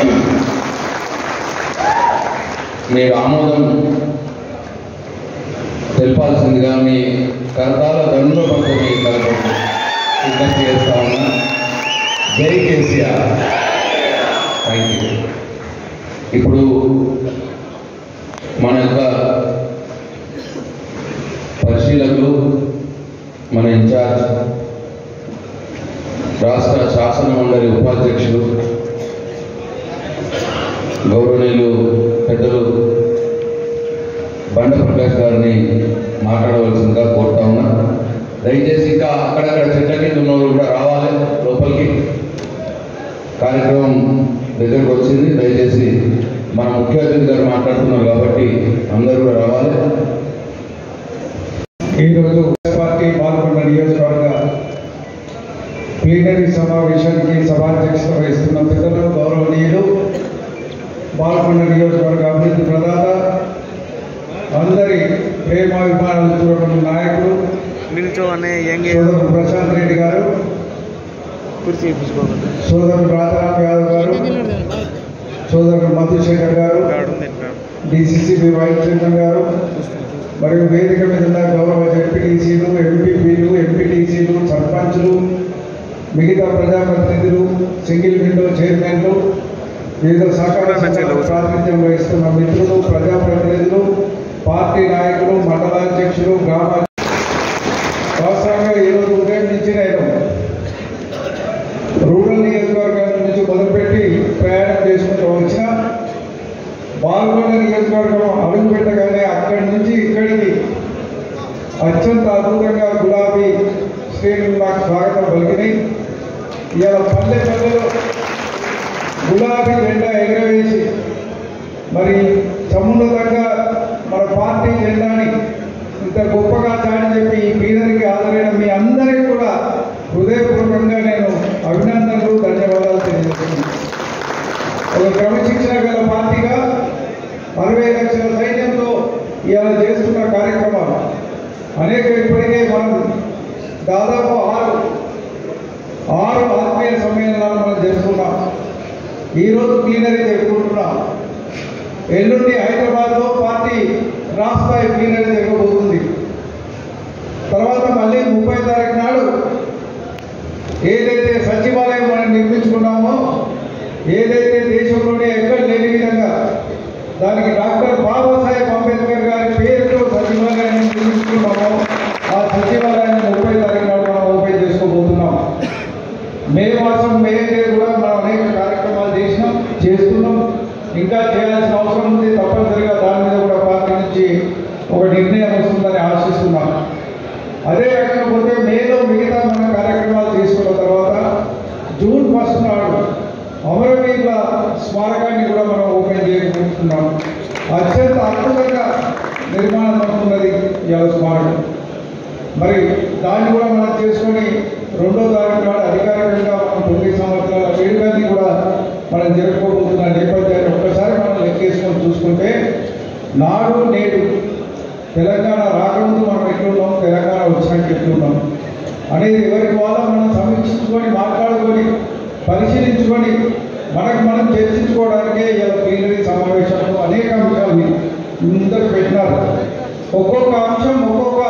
మీరు ఆమోదం తెలపాల్సిందిగా మీ కరతాల దండలో పట్టుకుని కలపండి విజ్ఞప్తి చేస్తా ఉన్నా జై కేసీఆర్ థ్యాంక్ యూ ఇప్పుడు మన యొక్క పరిశీలకులు మన ఇన్ఛార్జ్ రాష్ట్ర శాసన మండలి ఉపాధ్యక్షులు గౌరవనీయులు పెద్దలు బండ ప్రకాష్ గారిని మాట్లాడవలసిందిగా కోరుతా ఉన్నా దయచేసి ఇంకా అక్కడక్కడ చెట్ల కింద ఉన్న వాళ్ళు కూడా రావాలి లోపలికి కార్యక్రమం దగ్గరకు వచ్చింది దయచేసి మన ముఖ్య అతిథి గారు మాట్లాడుతున్నారు కాబట్టి అందరూ కూడా రావాలి ఈరోజు పార్టీ పాల్గొన్న నియోజకవర్గ ప్లీనరీ సమావేశానికి సభాధ్యక్షత వహిస్తున్న పెద్దలు గౌరవనీయులు పాల్గొన్న నియోజకవర్గ అభివృద్ధి ప్రదాత అందరి ప్రేమాభిమానాలు చూడడం నాయకులు నిల్చోనే యంగ్ సోదరుడు ప్రశాంత్ రెడ్డి గారు కుర్చీ ఇప్పించుకోకూడదు సోదరుడు రాజారాం యాదవ్ గారు సోదరుడు మధుశేఖర్ గారు ఉంది డిసిసిబి వైస్ చైర్మన్ గారు మరియు వేదిక మీద ఉన్న గౌరవ జడ్పీటీసీలు ఎంపీపీలు ఎంపీటీసీలు సర్పంచులు మిగతా ప్రజాప్రతినిధులు సింగిల్ విండో చైర్మన్లు వివిధ సహకార సంఘాలకు ప్రాతినిధ్యం వహిస్తున్న మిత్రులు ప్రజాప్రతినిధులు పార్టీ నాయకులు మండలాధ్యక్షులు గ్రామ వాస్తవంగా ఈరోజు ఉదయం నుంచి నేను రూరల్ నియోజకవర్గం నుంచి మొదలుపెట్టి ప్రయాణం చేసుకుంటూ వచ్చిన పాల్గొండ నియోజకవర్గం అడుగు పెట్టగానే అక్కడి నుంచి ఇక్కడికి అత్యంత అద్భుతంగా గులాబీ శ్రేణులు నాకు స్వాగతం పలికినాయి ఇవాళ పల్లె పల్లెలో గులాబీ జెండా ఎగరవేసి మరి సమున్నతంగా మన పార్టీ జెండాని ఇంత గొప్పగా చాటి చెప్పి ఈ పీదరికి ఆదరైన మీ అందరికీ కూడా హృదయపూర్వకంగా నేను అభినందనలు ధన్యవాదాలు తెలియజేస్తున్నాను ఒక క్రమశిక్షణ గల పార్టీగా అరవై లక్షల సైన్యంతో ఇవాళ చేస్తున్న కార్యక్రమాలు అనేక ఇప్పటికే మనం దాదాపు ఆరు ఆరు ఆత్మీయ సమ్మేళనాలు మనం జరుపుకున్నాం ఈరోజు ప్లీనరీ జరుపుకుంటున్నాం ఎల్లుండి హైదరాబాద్లో పార్టీ రాష్ట్ర ప్లీనరీ జరగబోతుంది తర్వాత మళ్ళీ ముప్పై తారీఖు నాడు ఏదైతే సచివాలయం మనం నిర్మించుకున్నామో ఏదైతే దేశంలోనే ఎక్కడ లేని విధంగా దానికి డాక్టర్ బాబాసాహెబ్ అంబేద్కర్ గారి పేరుతో సచివాలయాన్ని నిర్మించుకున్నామో ఆ సచివాలయాన్ని ముప్పై తారీఖు నాడు మనం ఓపెన్ చేసుకోబోతున్నాం మే మాసం మే డే కూడా మనం అనేక కార్యక్రమాలు చేసినాం చేస్తున్నాం ఇంకా చేయాల్సిన అవసరం ఉంది తప్పనిసరిగా దాని మీద కూడా పార్టీ నుంచి ఒక నిర్ణయం వస్తుందని ఆశిస్తున్నాం అదే రకంగా పోతే మేలో మిగతా మన కార్యక్రమాలు తీసుకున్న తర్వాత జూన్ ఫస్ట్ నాడు అమరవీరుల స్మారకాన్ని కూడా మనం ఓపెన్ చేయబోతున్నాం అత్యంత అద్భుతంగా నిర్మాణం అవుతున్నది ఇవాళ స్మారకం మరి దాన్ని కూడా మనం చేసుకొని రెండో తారీఖు నాడు అధికారికంగా మనం తొమ్మిది సంవత్సరాల వేడుకల్ని కూడా మనం జరుపుకోబోతున్న నేపథ్యాన్ని ఒక్కసారి మనం లెక్కేసుకొని చూసుకుంటే నాడు నేడు తెలంగాణ రాకముందు మనం ఎట్లున్నాం తెలంగాణ వచ్చినాక ఎట్లున్నాం అనేది ఎవరికి వాళ్ళ మనం సమీక్షించుకొని మాట్లాడుకొని పరిశీలించుకొని మనకు మనం చర్చించుకోవడానికే ఇలా ప్లీనరీ సమావేశాలు అనేక అంశాలు ముందరు పెట్టినారు ఒక్కొక్క అంశం ఒక్కొక్క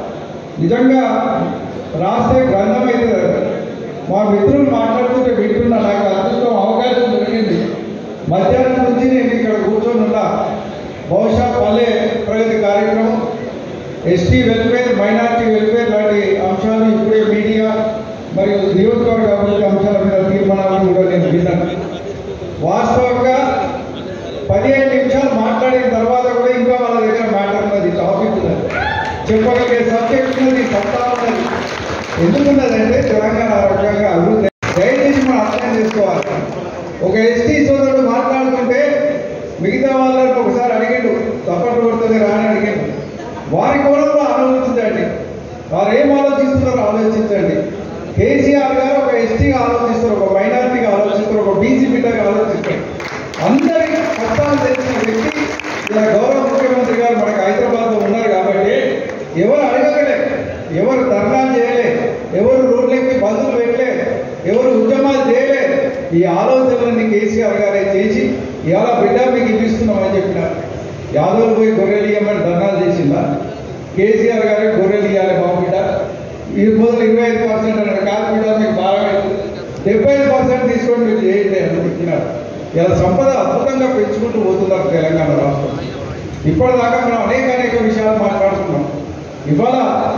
నిజంగా రాస్తే గ్రంథం అయితే మా మిత్రులు మాట్లాడుతుంటే వింటున్నా నాకు అదృష్టం అవకాశం దొరికింది మధ్యాహ్నం నుంచి నేను ఇక్కడ కూర్చొని ఉన్నా బహుశా పల్లె ప్రగతి కార్యక్రమం ఎస్టీ వెల్ఫేర్ మైనార్టీ వెల్ఫేర్ లాంటి అంశాలు ఇప్పుడే మీడియా మరియు నియోజకవర్గ అభివృద్ధి అంశాల మీద తీర్మానాలను కూడా నేను విన్నాను వాస్తవంగా పదిహేను నిమిషాలు మాట్లాడిన తర్వాత కూడా ఇంకా వాళ్ళ దగ్గర మ్యాటర్ ఉన్నది టాపిక్ ఉన్నది చెప్పగలిగే సబ్జెక్ట్ ఉన్నది సత్తా ఉన్నది ఎందుకున్నదంటే తెలంగాణ రకంగా అభివృద్ధి దయచేసి మనం అర్థం చేసుకోవాలి ఒక ఎస్టీ సోదరుడు మాట్లాడుతుంటే మిగతా వాళ్ళని ఒకసారి అడిగిండు తప్పట్లు కొడుతుంది రాని అడిగాడు వారి కోణంలో ఆలోచించండి వారు ఏం ఆలోచిస్తున్నారో ఆలోచించండి కేసీఆర్ గారు ఒక ఎస్టీగా ఆలోచిస్తారు ఒక మైనారిటీగా ఆలోచిస్తారు ఒక బీసీ బిడ్డగా ఆలోచిస్తారు అందరికీ కష్టాలు తెలిసిన వ్యక్తి ఇలా గౌరవ ముఖ్యమంత్రి గారు మనకు హైదరాబాద్లో ఉన్నారు కాబట్టి ఎవరు అడగలే ఎవరు ధర్నా చేయలే ఎవరు రోడ్లెక్కి బంధువులు పెట్టలే ఎవరు ఉద్యమాలు చేయలే ఈ ఆలోచనలన్నీ కేసీఆర్ గారే చేసి ఇవాళ బిడ్డ మీకు ఇప్పిస్తున్నామని చెప్పినారు యాదవ్ పోయి గొర్రెలు ఇవ్వమని ధర్నాలు చేసిందా కేసీఆర్ గారు గొర్రెలు ఇవ్వాలి మా బిడ్డ ఈ మొదలు ఇరవై ఐదు పర్సెంట్ అన్నారు కాదు బిడ్డ మీకు బాగా డెబ్బై ఐదు పర్సెంట్ తీసుకొని మీరు చేయండి అని చెప్పినారు ఇలా సంపద అద్భుతంగా పెంచుకుంటూ పోతున్నారు తెలంగాణ రాష్ట్రం ఇప్పటిదాకా మనం అనేక అనేక విషయాలు మాట్లాడుతున్నాం ఇవాళ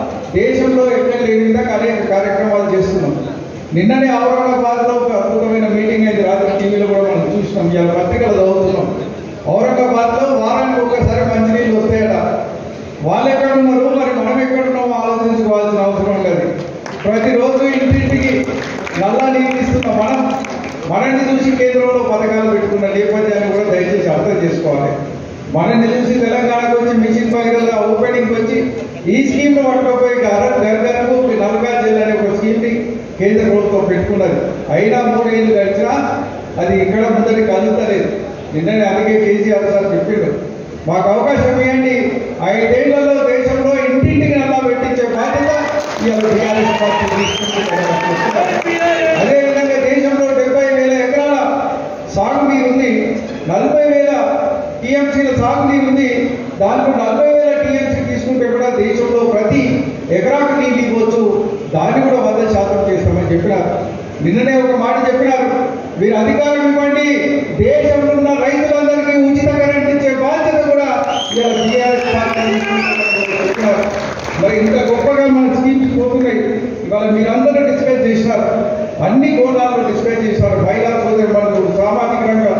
దేశంలో ఎక్కడ లేని విధంగా అనేక కార్యక్రమాలు చేస్తున్నాం నిన్ననే ఔరంగాబాద్లో ఒక అద్భుతమైన మీటింగ్ అయింది రాత్రి టీవీలో కూడా మనం చూసినాం ఇవాళ పత్రికలు చదువుతున్నాం ఔరంగాబాద్లో వారానికి ఒకసారి మంచినీళ్ళు వస్తాయట వాళ్ళు ఎక్కడ ఉన్నారు మరి మనం ఎక్కడ ఉన్నామో ఆలోచించుకోవాల్సిన అవసరం లేదు ప్రతిరోజు ఇంటింటికి నల్లా నీళ్ళు ఇస్తున్న మనం మనల్ని చూసి కేంద్రంలో పథకాలు పెట్టుకున్న నేపథ్యాన్ని కూడా దయచేసి అర్థం చేసుకోవాలి మనల్ని చూసి తెలంగాణకు వచ్చి మిషన్ భగీరథ ఓపెనింగ్ వచ్చి ఈ స్కీమ్ పట్టుకపోయి గర గర్గరకు నల్గా జిల్లా అనే ఒక స్కీమ్ని కేంద్ర ప్రభుత్వం పెట్టుకున్నది అయినా మూడేళ్ళు గడిచినా అది ఇక్కడ ముందరికి కదులుతలేదు నిన్ననే అందుకే కేసీఆర్ సార్ చెప్పిండు మాకు అవకాశం ఇవ్వండి ఐదేళ్లలో దేశంలో ఇంటింటికి నల్లా పెట్టించే బాధ్యత ఇవాళ టీఆర్ఎస్ పార్టీ తీసుకుంటుంది. అదేవిధంగా దేశంలో డెబ్బై వేల ఎకరాల సాగునీరు ఉంది నలభై వేల టీఎంసీల సాగునీరు ఉంది దాంట్లో నలభై వేల టీఎంసీ తీసుకుంటే కూడా దేశంలో ప్రతి ఎకరాకు నీళ్ళు ఇవ్వచ్చు దాన్ని కూడా వంద శాతం చేస్తామని చెప్పినారు నిన్ననే ఒక మాట చెప్పినారు మీరు అధికారం ఇవ్వండి దేశంలో ఉన్న రైతులందరికీ ఉచిత కరెంట్ ఇచ్చే బాధ్యత కూడా ఇవాళ టీఆర్ఎస్ పార్టీ తీసుకుంటుందని చెప్పినారు మరి ఇంత గొప్పగా మన స్కీమ్స్ పోతున్నాయి ఇవాళ మీరందరూ డిస్కస్ చేసినారు అన్ని కోణాల్లో డిస్కస్ చేసినారు మహిళా సోదరి మనకు సామాజిక రంగం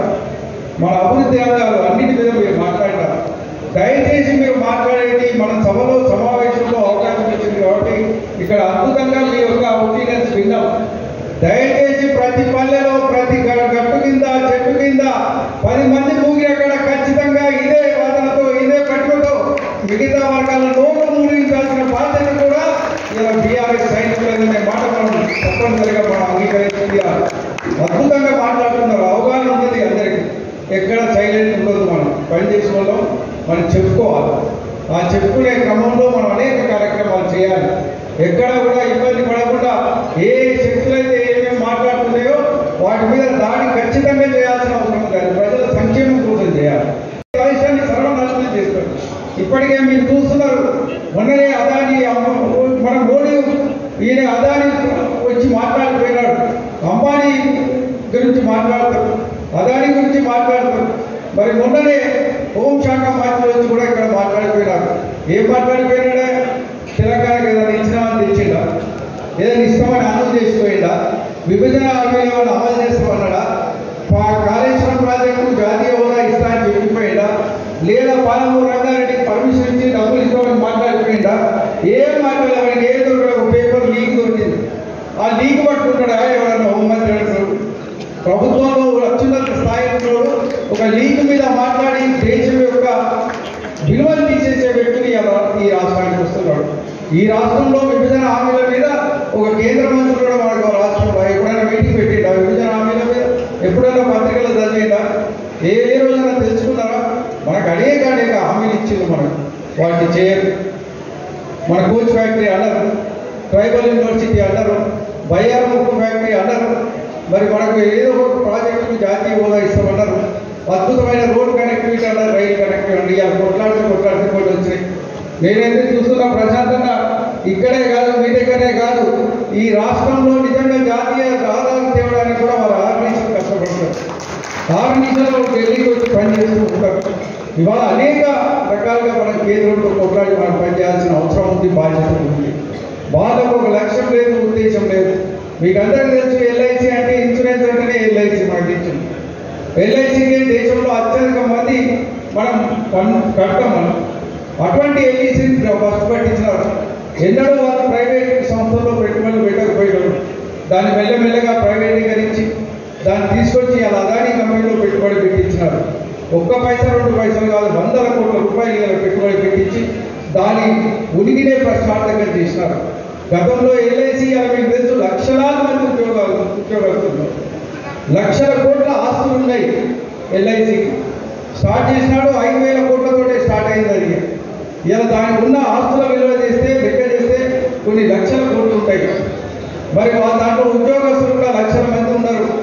మన అభివృద్ధి రంగాలు అన్నిటి మీద మీరు మాట్లాడినారు దయచేసి మీరు మాట్లాడేది మన సభలో సమావేశంలో అవకాశం ఇచ్చింది కాబట్టి ఇక్కడ అద్భుతంగా మీ యొక్క ఒపీనియన్స్ విన్నాం దయచేసి ప్రతి పల్లెలో ప్రతి గ- గట్టు కింద చెట్టు కింద పది మంది మూగి అక్కడ ఖచ్చితంగా ఇదే వాదనతో ఇదే కట్టుతో మిగతా వర్గాల నోట్లు మూడించాల్సిన బాధ్యత కూడా ఇలా బీఆర్ఎస్ సైనికులనే మాట మనం తప్పనిసరిగా మనం అంగీకరించింది అద్భుతంగా మాట్లాడుతున్నారు అవగాహన ఉన్నది అందరికీ ఎక్కడ సైలెంట్ ఉండదు మనం పనిచేసే వాళ్ళం మనం చెప్పుకోవాలి ఆ చెప్పుకునే క్రమంలో మనం అనేక కార్యక్రమాలు చేయాలి ఎక్కడ కూడా ఇబ్బంది పడకుండా ఏ శక్తులు అయితే ఏమేమి మాట్లాడుతున్నాయో వాటి మీద దాడి ఖచ్చితంగా చేయాల్సిన అవసరం ఉంది అది ప్రజల సంక్షేమం కోసం చేయాలి దేశాన్ని సర్వనాశనం చేస్తారు ఇప్పటికే మీరు చూస్తున్నారు మొన్ననే అదాని అమ్మ- మన మోడీ ఈయన అదాని వచ్చి మాట్లాడిపోయినాడు అంబానీ గురించి మాట్లాడతారు అదాని గురించి మాట్లాడతారు మరి మొన్ననే హోంశాఖ మంత్రి వచ్చి కూడా ఇక్కడ మాట్లాడిపోయినారు ఏం మాట్లాడిపోయినాడే తెలంగాణకి ఏదైనా ఇచ్చినామని తెచ్చిండా ఏదైనా ఇస్తామని అనౌన్స్ చేసిపోయిందా విభజన హామీలు అమలు చేస్తామన్నాడా పా- కాళేశ్వరం ప్రాజెక్టు జాతీయ హోదా ఇస్తా అని చెప్పిపోయిందా లేదా పాలమూరు రంగారెడ్డికి పర్మిషన్ ఇచ్చి డబ్బులు ఇస్తామని మాట్లాడిపోయిందా ఏం మాట్లాడమని ఏదో కూడా ఒక పేపర్ లీక్ దొరికింది ఆ లీక్ పట్టుకుంటాడా ఎవరన్నా హోంమంత్రి అంటారు ప్రభుత్వంలో అత్యున్నత స్థాయిలో ఒక లీక్ మీద మాట్లాడి దేశం యొక్క విలువలు తీసేసే వ్యక్తిని ఇలా ఈ రాష్ట్రానికి వస్తున్నాడు ఈ రాష్ట్రంలో విభజన హామీల మీద ఒక కేంద్ర మంత్రి కూడా మనకు రాష్ట్రంలో ఎప్పుడైనా మీటింగ్ పెట్టిండా విభజన హామీల మీద ఎప్పుడైనా పత్రికలు చదివిందా ఏ ఏ రోజైనా తెలుసుకున్నారా మనకు అనేక అనేక హామీలు ఇచ్చింది మనకు వాటిని చేయరు మన కోచ్ ఫ్యాక్టరీ అన్నారు ట్రైబల్ యూనివర్సిటీ అన్నారు బయ్యారం ఉక్కు ఫ్యాక్టరీ అన్నారు మరి మనకు ఏదో ఒక ప్రాజెక్టుకు జాతీయ హోదా ఇస్తామన్నారు అద్భుతమైన రోడ్ కనెక్టివిటీ అన్నారు రైలు కనెక్టివిటీ అన్నారు ఇవాళ కొట్లాడితే కొట్లాడితే కూడా వచ్చినాయి నేనైతే చూస్తున్నా ప్రశాంతంగా ఇక్కడే కాదు మీ దగ్గరే కాదు ఈ రాష్ట్రంలో నిజంగా జాతీయ ఆదాయం తేవడానికి కూడా వారు ఆర్గనైజేషన్ కష్టపడతారు ఆర్గనైజేషన్లో ఢిల్లీకి వచ్చి పనిచేస్తూ ఉంటారు ఇవాళ అనేక రకాలుగా మనం కేంద్రంలో కొట్లాడి మనం పనిచేయాల్సిన అవసరం ఉంది బాధ్యత ఉంది వాళ్ళకు ఒక లక్ష్యం లేదు ఉద్దేశం లేదు మీకు అందరికీ తెలుసు ఎల్ఐసి అంటే ఇన్సూరెన్స్ అంటేనే ఎల్ఐసి మనకి ఇచ్చింది ఎల్ఐసికి దేశంలో అత్యధిక మంది మనం పన్ను కడతాం మనం అటువంటి ఎల్ఐసిని ఫస్ట్ పట్టించినారు ఎన్నడూ వాళ్ళు ప్రైవేట్ సంస్థల్లో పెట్టుబడులు పెట్టకపోయారు దాన్ని మెల్లమెల్లగా ప్రైవేటీకరించి దాన్ని తీసుకొచ్చి అలా అదానీ కంపెనీలో పెట్టుబడి పెట్టించినారు ఒక్క పైసా రెండు పైసలు కాదు వందల కోట్ల రూపాయలు ఇలా పెట్టుబడి పెట్టించి దాని ఉనికినే ప్రశ్నార్థకం చేసినారు గతంలో ఎల్ఐసి అలా మీకు తెలుసు లక్షలాది మంది ఉద్యోగాలు ఉద్యోగస్తున్నారు లక్షల కోట్ల ఆస్తులు ఉన్నాయి ఎల్ఐసి స్టార్ట్ చేసినాడు ఐదు వేల కోట్లతోటే స్టార్ట్ అయింది అది ఇలా దానికి ఉన్న ఆస్తుల విలువ చేస్తే లెక్క చేస్తే కొన్ని లక్షల కోట్లు ఉంటాయి మరి వాళ్ళ దాంట్లో ఉద్యోగస్తులు కూడా లక్షల మంది ఉన్నారు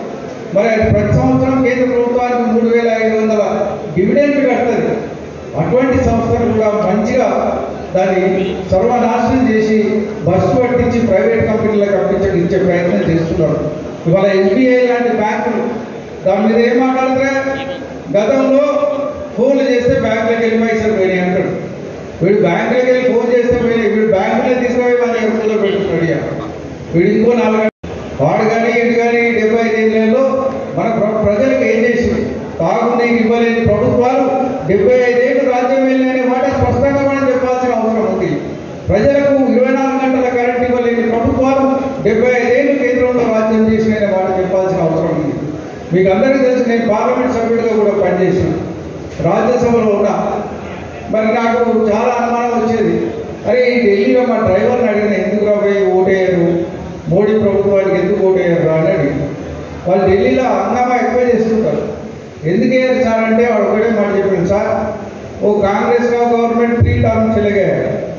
మరి అది ప్రతి సంవత్సరం కేంద్ర ప్రభుత్వానికి మూడు వేల ఐదు వందల డివిడెంట్ కడుతుంది అటువంటి సంస్థలు కూడా మంచిగా దాన్ని సర్వనాశనం చేసి బస్సు పట్టించి ప్రైవేట్ కంపెనీలకు అప్పించ ఇచ్చే ప్రయత్నం చేస్తున్నారు ఇవాళ ఎస్బీఐ లాంటి బ్యాంకులు దాని మీద ఏం మాట్లాడతారా గతంలో ఫోన్లు చేస్తే బ్యాంకులకు వెళ్ళి పైసలు పోయినాయి అంటాడు వీడు బ్యాంకులకు వెళ్ళి ఫోన్ చేస్తే పోయినాయి వీడు బ్యాంకులో తీసుకుపోయి మన ఎరుపులో పెట్టుకున్నాడు ఇక. వీడు ఇంకో నాలుగు వాడు కానీ ఇటు కానీ డెబ్బై ఐదేళ్లలో మన ప్ర- ప్రజలకు ఏం చేసింది తాగునీరు ఇవ్వలేని ప్రభుత్వాలు డెబ్బై ఐదేళ్ళు రాజ్యం వెళ్ళిన మాట స్పష్టంగా మనం చెప్పాల్సిన అవసరం ఉంది ప్రజలకు ఇరవై నాలుగు గంటల కరెంట్ ఇవ్వలేని ప్రభుత్వాలు డెబ్బై ఐదేళ్ళు కేంద్రంలో రాజ్యం చేసిన మాట చెప్పాల్సిన అవసరం ఉంది మీకు అందరికీ తెలుసు నేను పార్లమెంట్ సభ్యుడిగా కూడా పనిచేసాను రాజ్యసభలో ఉన్నా మరి నాకు చాలా అనుమానం వచ్చేది అరే ఈ ఢిల్లీలో మా డ్రైవర్ని అడిగిన ఎందుకు రాబోయి ఓటేయరు మోడీ ప్రభుత్వానికి ఎందుకు ఓటేయరు రా అని అడిగి వాళ్ళు ఢిల్లీలో హంగామా ఎక్కువ చేస్తుంటారు ఎందుకు వేయరు సార్ అంటే వాడు ఒకటే మాట చెప్పింది సార్ ఓ कांग्रेस का गवर्नमेंट थ्री टर्म चले गए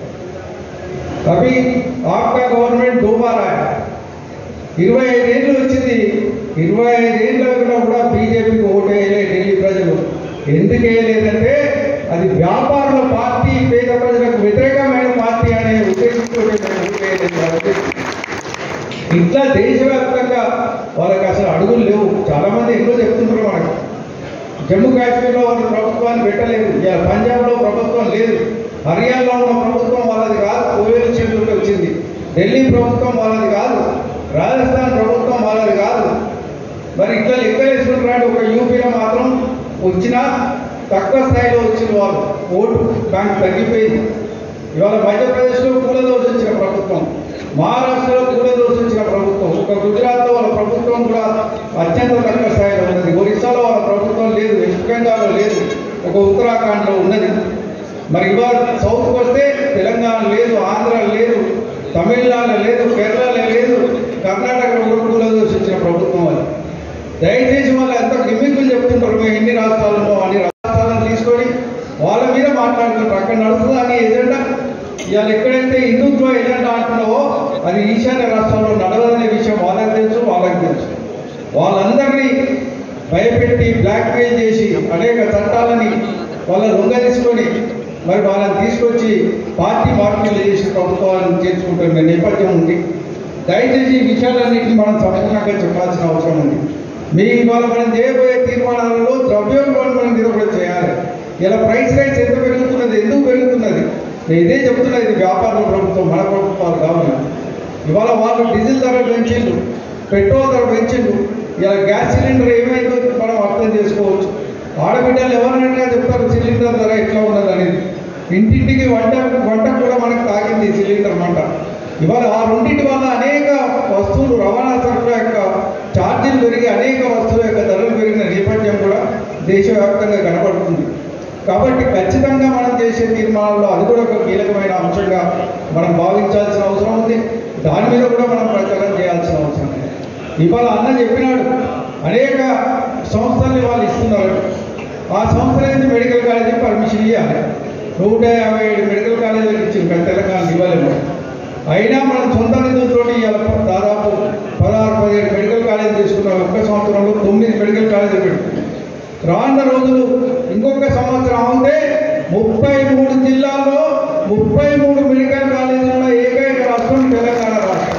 अभी आपका गवर्नमेंट दो बार आया ఇరవై ఐదేళ్ళు వచ్చింది ఇరవై ఐదేళ్ళలో కూడా బీజేపీకి ఓటు వేయలే ఢిల్లీ ప్రజలు ఎందుకు వేయలేదంటే అది వ్యాపారుల పార్టీ పేద ప్రజలకు వ్యతిరేకమైన పార్టీ అనే ఉద్దేశంతో మేము ఓటు వేయలేదు కాబట్టి ఇట్లా దేశవ్యాప్తంగా వాళ్ళకి అసలు అడుగులు లేవు చాలా మంది ఎక్కువ చెప్తుంటారు మనకు జమ్మూ కాశ్మీర్లో వాళ్ళ ప్రభుత్వాన్ని పెట్టలేదు ఇలా పంజాబ్లో ప్రభుత్వం లేదు హర్యానాలో ఉన్న ప్రభుత్వం వాళ్ళది కాదు కోవేలు చేతులకు వచ్చింది ఢిల్లీ ప్రభుత్వం వాళ్ళది కాదు రాజస్థాన్ ప్రభుత్వం వాళ్ళది కాదు మరి ఇట్లా లెక్కలేసుకుంటున్నాడు ఒక యూపీలో మాత్రం వచ్చినా తక్కువ స్థాయిలో వచ్చిన వాళ్ళు ఓటు బ్యాంక్ తగ్గిపోయింది ఇవాళ మధ్యప్రదేశ్లో కూలదోసి వచ్చిన ప్రభుత్వం మహారాష్ట్రలో కూలదోసి వచ్చిన ప్రభుత్వం ఒక గుజరాత్లో వాళ్ళ ప్రభుత్వం కూడా అత్యంత తక్కువ స్థాయిలో ఉన్నది ఒరిస్సాలో వాళ్ళ ప్రభుత్వం లేదు వెస్ట్ బెంగాల్లో లేదు ఒక ఉత్తరాఖండ్లో ఉన్నది మరి ఇవాళ సౌత్కి వస్తే తెలంగాణ లేదు ఆంధ్ర లేదు తమిళనాడు లేదు కేరళలో లేదు కర్ణాటకలో కూడా కూలదోసి వచ్చిన ప్రభుత్వం అది దయచేసి వాళ్ళు ఎంత గిమ్మిక్కులు చెప్తుంటారు మేము ఎన్ని రాష్ట్రాలలో అన్ని రాష్ట్రాలను తీసుకొని వాళ్ళ మీద మాట్లాడుతుంటారు అక్కడ నడుస్తుందా అని ఎజెండా ఇవాళ ఎక్కడైతే హిందుత్వ ఎజెండా అంటున్నావో అది ఈశాన్య రాష్ట్రాల్లో నడవదనే విషయం వాళ్ళకి తెలుసు వాళ్ళకి తెలుసు వాళ్ళందరినీ భయపెట్టి బ్లాక్మెయిల్ చేసి అనేక చట్టాలని వాళ్ళ లొంగ తీసుకొని మరి వాళ్ళని తీసుకొచ్చి పార్టీ మార్పులు చేసి ప్రభుత్వాలను చేర్చుకుంటున్న నేపథ్యం ఉంది దయచేసి ఈ విషయాలన్నింటినీ మనం సంపూర్ణంగా చెప్పాల్సిన అవసరం ఉంది మీ ఇవాళ మనం చేయబోయే తీర్మానాలలో ద్రవ్యోల్బణం మీద కూడా చేయాలి ఇలా ప్రైస్ రైస్ ఎంత పెరుగుతున్నది ఎందుకు పెరుగుతున్నది నేను ఇదే చెప్తున్నా ఇది వ్యాపార ప్రభుత్వం మన ప్రభుత్వాలు కావాలి ఇవాళ వాళ్ళు డీజిల్ ధర పెంచిండు పెట్రోల్ ధర పెంచిండు ఇలా గ్యాస్ సిలిండర్ ఏమైందో మనం అర్థం చేసుకోవచ్చు ఆడబిడ్డలు ఎవరైనా చెప్తారు సిలిండర్ ధర ఎట్లా ఉన్నది అనేది ఇంటింటికి వంట వంట కూడా మనకు తాగింది ఈ సిలిండర్ మంట ఇవాళ ఆ రెండింటి వల్ల అనేక వస్తువులు రవాణా సరఫరా యొక్క ఛార్జీలు పెరిగి అనేక వస్తువుల యొక్క ధరలు పెరిగిన నేపథ్యం కూడా దేశవ్యాప్తంగా కనబడుతుంది కాబట్టి ఖచ్చితంగా మనం చేసే తీర్మానాల్లో అది కూడా ఒక కీలకమైన అంశంగా మనం భావించాల్సిన అవసరం ఉంది దాని మీద కూడా మనం ప్రచారం చేయాల్సిన అవసరం ఉంది ఇవాళ అన్న చెప్పినాడు అనేక సంస్థల్ని వాళ్ళు ఇస్తున్నారు ఆ సంస్థల నుంచి మెడికల్ కాలేజీ పర్మిషన్ ఇవ్వాలి నూట యాభై ఏడు మెడికల్ కాలేజీలకు ఇచ్చింది కానీ తెలంగాణ ఇవ్వలేము అయినా మనం సొంత నిధులతో ఇవాళ దాదాపు పదహారు పదిహేడు మెడికల్ కాలేజీ తీసుకున్నాం ఒక్క సంవత్సరంలో తొమ్మిది మెడికల్ కాలేజీలు పెట్టుకున్నాం రానున్న రోజులు ఇంకొక సంవత్సరం అవుతే ముప్పై మూడు జిల్లాల్లో ముప్పై మూడు మెడికల్ కాలేజీల ఏకైక రాష్ట్రం తెలంగాణ రాష్ట్రం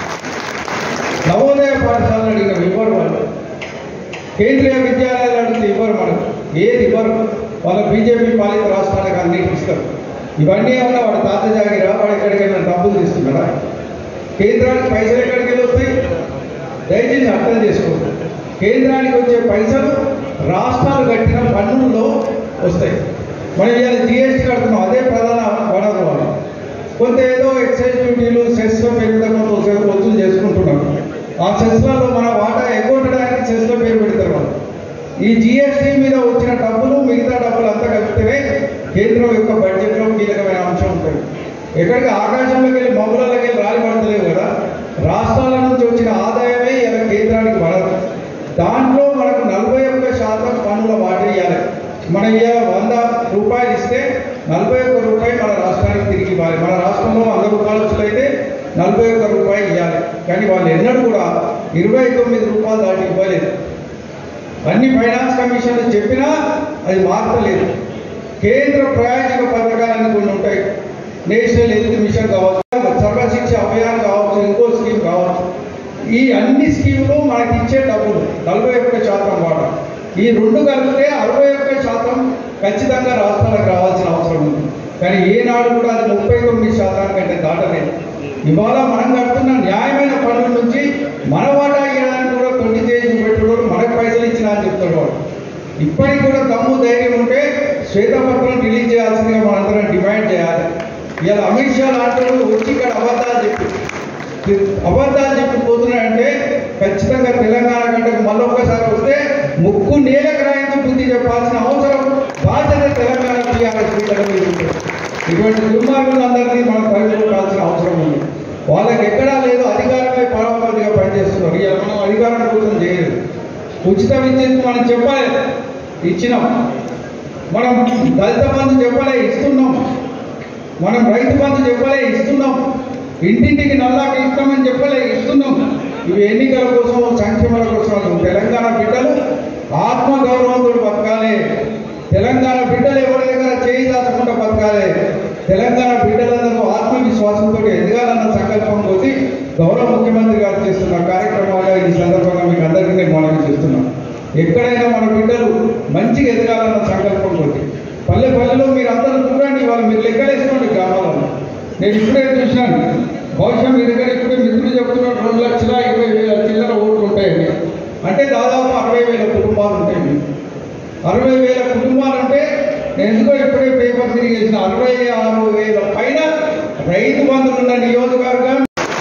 నవోదయ పాఠశాలలు అడిగిన ఇవ్వరు వాళ్ళు కేంద్రీయ విద్యాలయాలు అడిగితే ఇవ్వరు మనం ఏది ఇవ్వరు వాళ్ళ బీజేపీ పాలిత రాష్ట్రాలకు అన్నిటి ఇస్తారు ఇవన్నీ ఏమన్నా వాడు తాత జాగిరా వాడు ఎక్కడికైనా డబ్బులు తీసుకున్నారా కేంద్రానికి పైసలు ఎక్కడికి వెళ్ళి వస్తాయి దయచేసి అర్థం చేసుకోండి కేంద్రానికి వచ్చే పైసలు రాష్ట్రాలు కట్టిన పన్నుల్లో వస్తాయి మనం ఇవాళ జిఎస్టీ కడుతున్నాం అదే ప్రధాన వనరు వాళ్ళు కొంత ఏదో ఎక్సైజ్ డ్యూటీలు సెస్ పెరుగుదలతో వసూలు చేసుకుంటున్నాం ఆ సెస్లలో మన వాటా ఎగ్గొట్టడానికి సెస్లో పేరు పెడతారు వాళ్ళు ఈ జిఎస్టీ మీద వచ్చిన డబ్బులు మిగతా డబ్బులు అంతా కలిపితేనే కేంద్రం యొక్క బడ్జెట్లో కీలకమైన అంశం ఉంటుంది ఎక్కడికి ఆకాశంలోకి వెళ్ళి మబ్బులలోకి వెళ్ళి రాలి పడతలేవు కదా రాష్ట్రాల నుంచి వచ్చిన ఆదాయమే ఇలా కేంద్రానికి పడదు దాంట్లో మనకు నలభై ఒక్క శాతం పన్నుల వాటా ఇవ్వాలి మనం ఇవాళ వంద రూపాయలు ఇస్తే నలభై ఒక్క రూపాయి మన రాష్ట్రానికి తిరిగి ఇవ్వాలి మన రాష్ట్రంలో వంద రూపాయలు వచ్చినైతే నలభై ఒక్క రూపాయి ఇవ్వాలి కానీ వాళ్ళు ఎన్నడూ కూడా ఇరవై తొమ్మిది రూపాయలు దాటి ఇవ్వలేదు అన్ని ఫైనాన్స్ కమిషన్లు చెప్పినా అది మార్చలేదు కేంద్ర ప్రాయోజిక పథకాలన్నీ కొన్ని ఉంటాయి నేషనల్ హెల్త్ మిషన్ కావచ్చు సర్వశిక్ష అభియాన్ కావచ్చు ఇంకో స్కీమ్ కావచ్చు ఈ అన్ని స్కీములు మనకి ఇచ్చే డబ్బులు నలభై ఒక్క శాతం వాటా ఈ రెండు కలిపితే అరవై ఒక్క శాతం ఖచ్చితంగా రాష్ట్రాలకు రావాల్సిన అవసరం ఉంది కానీ ఏనాడు కూడా అది ముప్పై తొమ్మిది శాతం కంటే దాటలేదు ఇవాళ మనం కడుతున్న న్యాయమైన పనుల నుంచి మన వాటా ఇవ్వడానికి కూడా తొలి చేసి పెట్టుకోవడం మనకు పైసలు ఇచ్చినా అని చెప్తాడు వాడు ఇప్పటికి కూడా దమ్ము ధైర్యం ఉంటే శ్వేతపత్రం రిలీజ్ చేయాల్సిందిగా మనందరం డిమాండ్ చేయాలి ఇలా అమిత్ షా లాంటి వాళ్ళు వచ్చి ఇక్కడ అబద్ధాలు చెప్పి అబద్ధాలు చెప్పి పోతున్నాయంటే ఖచ్చితంగా తెలంగాణ కంటే మళ్ళొక్కసారి వస్తే ముక్కు నేలకు రాయించి బుద్ధి చెప్పాల్సిన అవసరం బాధ్యత తెలంగాణ టీఆర్ఎస్ పీఠల మీద ఉంటుంది ఇటువంటి దుర్మార్గులందరినీ మనం పరిగణించాల్సిన అవసరం ఉంది వాళ్ళకి ఎక్కడా లేదు అధికారమే పరమావధిగా పనిచేస్తున్నారు ఇవాళ మనం అధికారం కోసం చేయలేదు ఉచిత విద్యుత్ మనం చెప్పాలి ఇచ్చినాం మనం దళిత బంధు చెప్పలే ఇస్తున్నాం మనం రైతు బంధు చెప్పలే ఇస్తున్నాం ఇంటింటికి నల్లాకి ఇస్తామని చెప్పలే ఇస్తున్నాం ఇవి ఎన్నికల కోసం సంక్షేమాల కోసం తెలంగాణ బిడ్డలు ఆత్మగౌరవంతో బతకాలి తెలంగాణ బిడ్డలు ఎవరి దగ్గర చేయి దాచకుండా బతకాలి తెలంగాణ బిడ్డలందరూ ఆత్మవిశ్వాసంతో ఎదగాలన్న సంకల్పం కొద్ది గౌరవ ముఖ్యమంత్రి గారు చేస్తున్న కార్యక్రమాలు ఈ సందర్భంగా మీకు అందరికీ నేను మనవి చేస్తున్నాను ఎక్కడైనా మన బిడ్డలు మంచిగా ఎదగాలన్న సంకల్పం కొద్ది పల్లె పల్లెలో మీరు అందరూ చూడండి వాళ్ళు మీరు లెక్కలేసుకోండి గ్రామాలలో నేను ఇప్పుడే చూసినాను బహుశా మీ దగ్గర ఇప్పుడే మిత్రులు చెప్తున్నారు రెండు లక్షల ఇరవై వేల చిల్లర ఓట్లు ఉంటాయని అంటే దాదాపు అరవై వేల కుటుంబాలు ఉంటాయి మీకు. అరవై వేల కుటుంబాలు అంటే నేను ఎందుకో ఇప్పుడే పేపర్ తిరిగేసిన అరవై ఆరు వేల పైన రైతు బంధువులు ఉన్న నియోజకవర్గం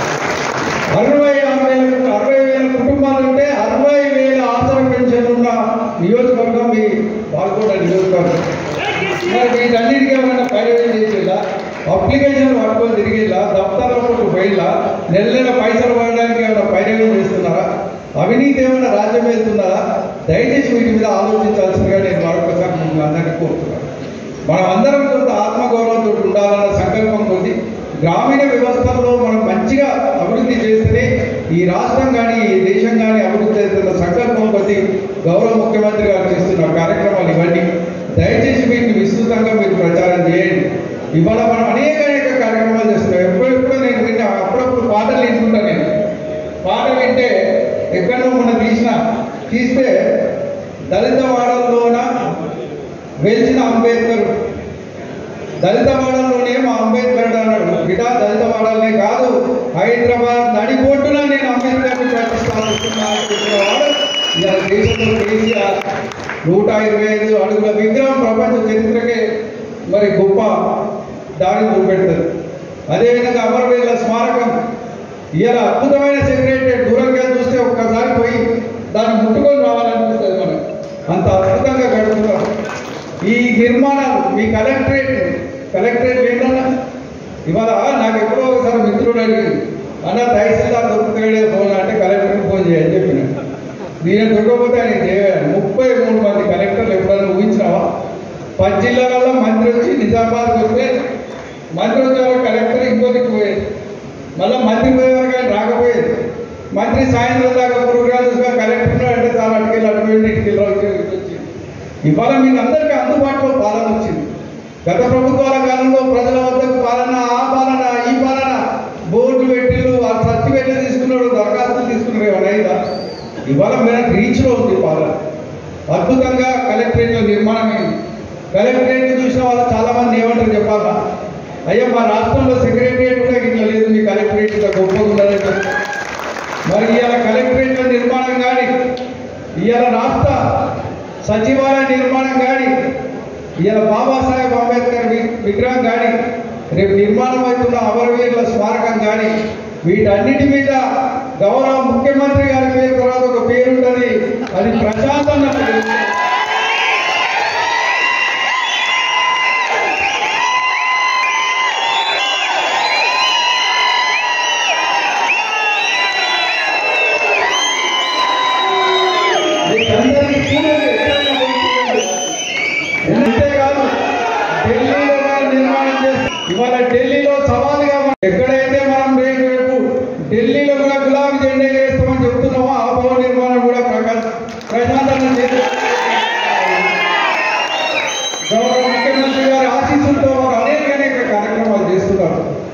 అరవై ఆరు వేల అరవై వేల కుటుంబాలు అంటే అరవై వేల ఆసర పెన్షన్ ఉన్న నియోజకవర్గం మీ బాల్కోట నియోజకవర్గం మరి వీటన్నిటికీ ఏమైనా పర్యవేక్షణ చేసేలా అప్లికేషన్ పట్టుకొని తిరిగేలా దఫ్తర్ల కొట్టు పోయిలా నెల నెల పైసలు పడడానికి ఏమైనా పర్యవేక్షణ చేస్తున్నారా అవినీతి ఏమైనా రాజ్యం వెళ్తున్నారా దయచేసి వీటి మీద ఆలోచించాల్సిందిగా నేను మరొకసారి మిమ్మల్ని అందరికీ కోరుతున్నాను మనం అందరం కొంత ఆత్మగౌరవంతో ఉండాలన్న సంకల్పం కొద్ది గ్రామీణ వ్యవస్థలో మనం మంచిగా అభివృద్ధి చేస్తేనే ఈ రాష్ట్రం కానీ ఈ దేశం కానీ అభివృద్ధి చేస్తున్న సంకల్పం కొద్ది గౌరవ ముఖ్యమంత్రి గారు చేస్తున్న కార్యక్రమాలు ఇవన్నీ దయచేసి వీటిని విస్తృతంగా మీరు ప్రచారం చేయండి ఇవాళ మనం అనేక అనేక కార్యక్రమాలు చేస్తున్నాం ఎప్పుడెప్పుడు నేను విన్నా అప్పుడప్పుడు పాటలు వింటుంటా నేను పాట వింటే ఎక్కడో మనం తీసిన తీస్తే దళిత వాడల్లోన వెలిసిన అంబేద్కర్ దళిత వాడల్లోనే మా అంబేద్కర్ అన్నాడు బిడ్డ దళిత వాడల్నే కాదు హైదరాబాద్ నడిబొడ్డున నేను అంబేద్కర్ని ప్రతిష్టాపిస్తున్నా అని చెప్పిన వాడు ఇలా దేశంలో కేసీఆర్ నూట ఇరవై ఐదు అడుగుల విగ్రహం ప్రపంచ చరిత్రకే మరి గొప్ప దారిని చూపెడుతుంది అదేవిధంగా అమరవీరుల స్మారకం ఇవాళ అద్భుతమైన సెక్రటరీ దూరంగా చూస్తే ఒక్కసారి పోయి దాన్ని ముట్టుకొని రావాలనిపిస్తుంది మనం అంత అద్భుతంగా గడుపుతాం ఈ నిర్మాణాలు మీ కలెక్టరేట్ కలెక్టరేట్ ఏంటన్నా ఇవాళ నాకు ఎప్పుడో ఒకసారి మిత్రుడు అడిగి అన్న తహసీల్దార్ దొరుకుతాడే ఫోన్ అంటే కలెక్టర్కి ఫోన్ చేయని చెప్పిన నేను దొరకకపోతే ఆయన చేయాలి ముప్పై మూడు మంది కలెక్టర్లు ఎప్పుడైనా ఊహించినావా పది జిల్లాలలో మంత్రి వచ్చి నిజామాబాద్కి వస్తే మంత్రి వచ్చే కలెక్టర్ ఇంకో దిక్కు పోయేది మళ్ళీ మంత్రి పోయేవారు కానీ రాకపోయేది మంత్రి సాయంత్రం దాకా ప్రోగ్రామ్ చూసుగా కలెక్టర్ అంటే చాలా అటుకెళ్ళి అటు వెళ్ళి ఇటుకెళ్ళి వచ్చి ఇటు వచ్చింది ఇవాళ మీకు అందరికీ అందుబాటులో పాలన వచ్చింది గత ప్రభుత్వాల కాలంలో ప్రజల వద్దకు పాలన ఆ పాలన ఈ పాలన బోర్డు పెట్టిళ్ళు ఆ సర్టిఫికెట్లు తీసుకున్నాడు దరఖాస్తులు తీసుకున్నాడు ఏమైనా అయిందా ఇవాళ మనకు రీచ్లో ఉంది పాలన అద్భుతంగా కలెక్టరేట్లో నిర్మాణం అయింది కలెక్టరేట్ చూసిన వాళ్ళు చాలా మంది ఏమంటారు చెప్పాలా అయ్యా మా రాష్ట్రంలో సెక్రటరియట్ కూడా ఇట్లా లేదు మీ కలెక్టరేట్ ఇట్లా గొప్పగా ఉన్నదని చెప్తారు. మరి ఇవాళ కలెక్టరేట్ల నిర్మాణం కానీ ఇవాళ రాష్ట్ర సచివాలయ నిర్మాణం కానీ ఇవాళ బాబాసాహెబ్ అంబేద్కర్ వి- విగ్రహం కానీ రేపు నిర్మాణం అవుతున్న అమరవీరుల స్మారకం కానీ వీటన్నిటి మీద గౌరవ ముఖ్యమంత్రి గారి పేరు తర్వాత ఒక పేరు ఉంటుంది అది ప్రశాంత్ అన్న పేరు. మీకందరికీ చూడండి, ఎక్కడైనా పోయి చూడండి. అంతేకాదు ఢిల్లీలో కూడా నిర్మాణం చేసి ఇవాళ ఢిల్లీలో సవాలుగా మనం ఎక్కడైతే మనం రేపు రేపు ఢిల్లీలో కూడా గులాబీ జెండా వేస్తామని చెప్తున్నామో ఆ భవన నిర్మాణం కూడా ప్రకాశ్ ప్రశాంతంగా చేసి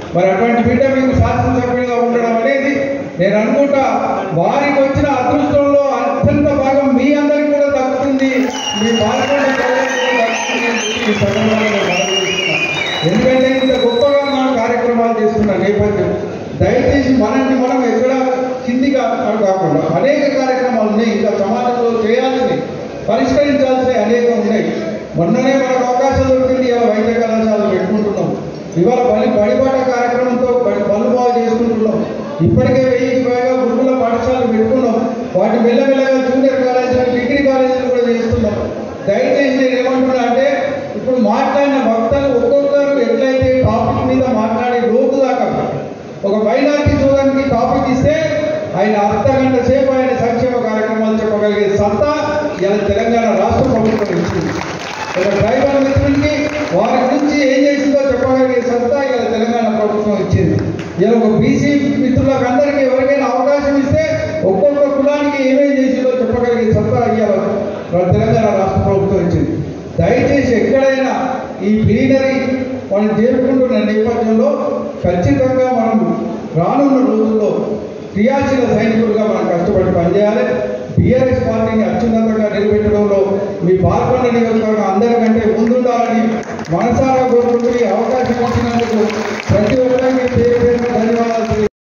మరి అటువంటి బిడ్డ మీకు శాసనసభ్యులుగా ఉండడం అనేది నేను అనుకుంటా వారికి వచ్చిన అదృష్టంలో అత్యంత భాగం మీ అందరికీ కూడా దక్కుతుంది మీ పాల్గొన్న ప్రజలకు కూడా దక్కుతుంది అని చెప్పి ఈ సందర్భంగా నేను మనవి చేస్తున్నా. ఎందుకంటే ఇంత గొప్పగా మనం కార్యక్రమాలు చేస్తున్న నేపథ్యం దయచేసి మనల్ని మనం ఎక్కడ కిందిగా కాకుండా అనేక కార్యక్రమాలు ఉన్నాయి ఇంకా సమాజంలో చేయాల్సింది పరిష్కరించాల్సిన అనేకం ఉన్నాయి మొన్ననే మనకు అవకాశం దొరికింది ఇలా వైద్య కళాశాల పెట్టుకుంటున్నాం ఇవాళ బలి బడిపాట కార్యక్రమంతో బడి పనులు బాగా చేసుకుంటున్నాం ఇప్పటికే వెయ్యికి పైగా గురుకుల పాఠశాలలు పెట్టుకున్నాం వాటి మెల్లమెల్లగా జూనియర్ కాలేజీలు డిగ్రీ కాలేజీలు కూడా చేస్తున్నాం దయచేసి నేను ఏమంటున్నా అంటే ఇప్పుడు మాట్లాడిన వక్తలు ఒక్కొక్కరు ఎట్లయితే టాపిక్ మీద మాట్లాడే లోపు దాకా ఒక మైనార్టీ సోదరునికి టాపిక్ ఇస్తే ఆయన అర్ధ గంట సేపు ఆయన సంక్షేమ కార్యక్రమాలు చెప్పగలిగే సత్తా ఇలా తెలంగాణ రాష్ట్ర ప్రభుత్వం ఇచ్చింది ఇలా డ్రైవర్ మిత్రులకి వారి గురించి ఏం చేసిందో చెప్పగలిగే సత్తా ఇలా తెలంగాణ ప్రభుత్వం ఇచ్చింది ఇలా ఒక బీసీ మిత్రులకు అందరికీ ఎవరికైనా అవకాశం ఇస్తే ఒక్కొక్క కులానికి ఏమేం చేసిందో చెప్పగలిగే సత్తా ఇవాళ మన తెలంగాణ రాష్ట్ర ప్రభుత్వం ఇచ్చింది దయచేసి ఎక్కడైనా ఈ ప్లీనరీ మనం చేరుకుంటున్న నేపథ్యంలో ఖచ్చితంగా మనం రానున్న రోజుల్లో క్రియాశీల సైనికులుగా మనం కష్టపడి పనిచేయాలి బీఆర్ఎస్ పార్టీని అత్యున్నతంగా నిలబెట్టడంలో మీ పాల్గొన్న నియోజకవర్గం అందరికంటే ముందుండాలని మనసారా కోరుకుంటూ ఈ అవకాశం ఇచ్చినందుకు ప్రతి ఒక్క